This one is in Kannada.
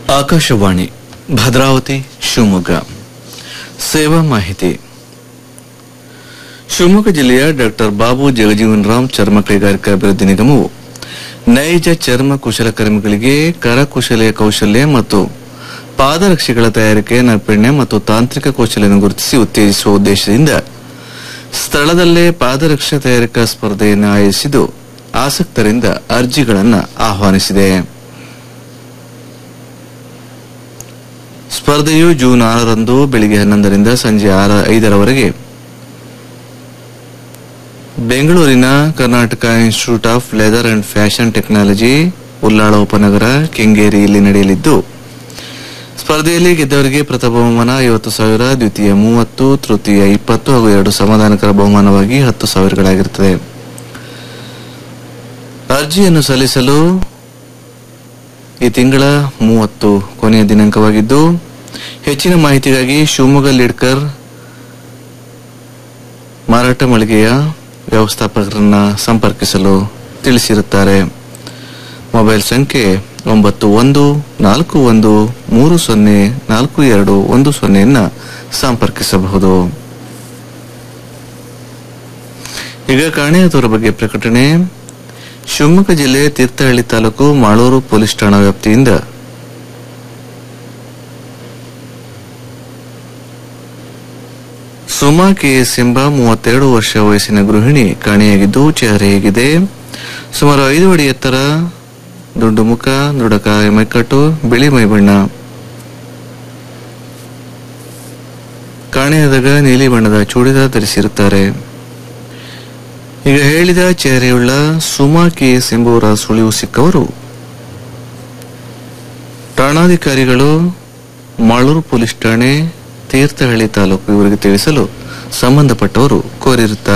ಆಕಾಶವಾಣಿ ಭದ್ರಾವತಿ ಶಿವಮೊಗ್ಗ ಸೇವಾ ಮಾಹಿತಿ ಶಿವಮೊಗ್ಗ ಜಿಲ್ಲೆಯ ಡಾಕ್ಟರ್ ಬಾಬು ಜಗಜೀವನ್ ರಾಮ್ ಚರ್ಮ ಕೈಗಾರಿಕಾ ಅಭಿವೃದ್ಧಿ ನಿಗಮವು ನೈಜ ಚರ್ಮ ಕುಶಲಕರ್ಮಿಗಳಿಗೆ ಕರಕುಶಲ ಕೌಶಲ್ಯ ಮತ್ತು ಪಾದರಕ್ಷೆಗಳ ತಯಾರಿಕೆ ನೈಪುಣ್ಯ ಮತ್ತು ತಾಂತ್ರಿಕ ಕೌಶಲ್ಯವನ್ನು ಗುರುತಿಸಿ ಉತ್ತೇಜಿಸುವ ಉದ್ದೇಶದಿಂದ ಸ್ಥಳದಲ್ಲೇ ಪಾದರಕ್ಷೆ ತಯಾರಿಕಾ ಸ್ಪರ್ಧೆಯನ್ನು ಆಯೋಜಿಸಿದ್ದು ಆಸಕ್ತರಿಂದ ಅರ್ಜಿಗಳನ್ನು ಆಹ್ವಾನಿಸಿದೆ ಸ್ಪರ್ಧೆಯು ಜೂನ್ ಆರರಂದು ಬೆಳಿಗ್ಗೆ ಹನ್ನೊಂದರಿಂದ ಸಂಜೆ ಆರ ಐದರವರೆಗೆ ಬೆಂಗಳೂರಿನ Karnataka institute of leather and fashion technology Ullal ಉಪನಗರ ಕೆಂಗೇರಿಯಲ್ಲಿ ನಡೆಯಲಿದ್ದು ಸ್ಪರ್ಧೆಯಲ್ಲಿ ಗೆದ್ದವರಿಗೆ ಪ್ರಥಮ ಬಹುಮಾನ ಐವತ್ತು ಸಾವಿರ ದ್ವಿತೀಯ ಮೂವತ್ತು ತೃತೀಯ ಇಪ್ಪತ್ತು ಹಾಗೂ ಎರಡು ಸಮಾಧಾನಕರ ಬಹುಮಾನವಾಗಿ ಹತ್ತು ಸಾವಿರಗಳಾಗಿರುತ್ತದೆ ಅರ್ಜಿಯನ್ನು ಸಲ್ಲಿಸಲು ಈ ತಿಂಗಳ ಮೂವತ್ತು ಕೊನೆಯ ದಿನಾಂಕವಾಗಿದ್ದು ಹೆಚ್ಚಿನ ಮಾಹಿತಿಗಾಗಿ ಶಿವಮೊಗ್ಗ ಲಿಡ್ಕರ್ ಮಾರಾಟ ಮಳಿಗೆಯ ವ್ಯವಸ್ಥಾಪಕರನ್ನ ಸಂಪರ್ಕಿಸಲು ತಿಳಿಸಿರುತ್ತಾರೆ ಮೊಬೈಲ್ ಸಂಖ್ಯೆ ಒಂಬತ್ತು ಒಂದು ನಾಲ್ಕು ಒಂದು ಮೂರು ಸೊನ್ನೆ ನಾಲ್ಕು ಎರಡು ಒಂದು ಸೊನ್ನೆಯನ್ನ ಸಂಪರ್ಕಿಸಬಹುದು ಈಗ ಕಾಣೆಯಾದವರ ಬಗ್ಗೆ ಪ್ರಕಟಣೆ ಶಿವಮೊಗ್ಗ ಜಿಲ್ಲೆ ತೀರ್ಥಹಳ್ಳಿ ತಾಲೂಕು ಮಾಳೂರು ಪೊಲೀಸ್ ಠಾಣಾ ವ್ಯಾಪ್ತಿಯಿಂದ ಸುಮಾ ಕೆಎಸ್ ಎಂಬ ಮೂವತ್ತೆರಡು ವರ್ಷ ವಯಸ್ಸಿನ ಗೃಹಿಣಿ ಕಾಣೆಯಾಗಿದ್ದು ಚೆಹರೆ ಹೇಗಿದೆ ಸುಮಾರು ಐದು ಅಡಿ ಎತ್ತರ ದುಂಡು ಮುಖ ದುಡಕ ಮೈಕಟ್ಟು ಬಿಳಿ ಮೈಬಣ್ಣ ಕಾಣೆಯಾದಾಗ ನೀಲಿ ಬಣ್ಣದ ಚೂಡಿದಾರ್ ಧರಿಸಿರುತ್ತಾರೆ ಈಗ ಹೇಳಿದ ಚೆಹರೆಯುಳ್ಳ ಸುಮಾ ಕೆಎಸ್ ಎಂಬುವರ ಸುಳಿವು ಸಿಕ್ಕವರು ಠಾಣಾಧಿಕಾರಿಗಳು ಮಾಳೂರು ಪೊಲೀಸ್ ಠಾಣೆ ತೀರ್ಥಹಳ್ಳಿ ತಾಲೂಕು ಇವರಿಗೆ ತಿಳಿಸಲು ಸಂಬಂಧಪಟ್ಟವರು ಕೋರಿರುತ್ತಾರೆ